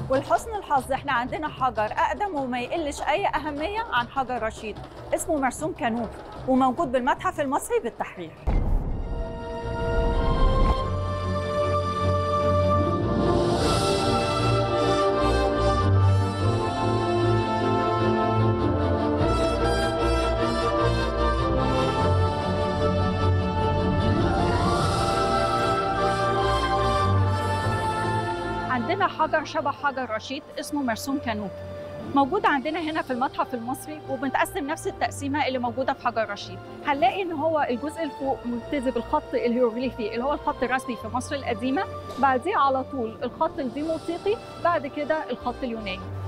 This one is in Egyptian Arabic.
ولحسن الحظ احنا عندنا حجر اقدم وما يقلش اي اهميه عن حجر رشيد اسمه مرسوم كانوب وموجود بالمتحف المصري بالتحرير عندنا حجر شبه حجر رشيد اسمه مرسوم كانوب موجود عندنا هنا في المتحف المصري وبنتقسم نفس التقسيمه اللي موجوده في حجر رشيد هنلاقي ان هو الجزء اللي فوق ملتزم بالخط الهيروغليفي اللي هو الخط الرسمي في مصر القديمه بعديه على طول الخط الديموطيقي بعد كده الخط اليوناني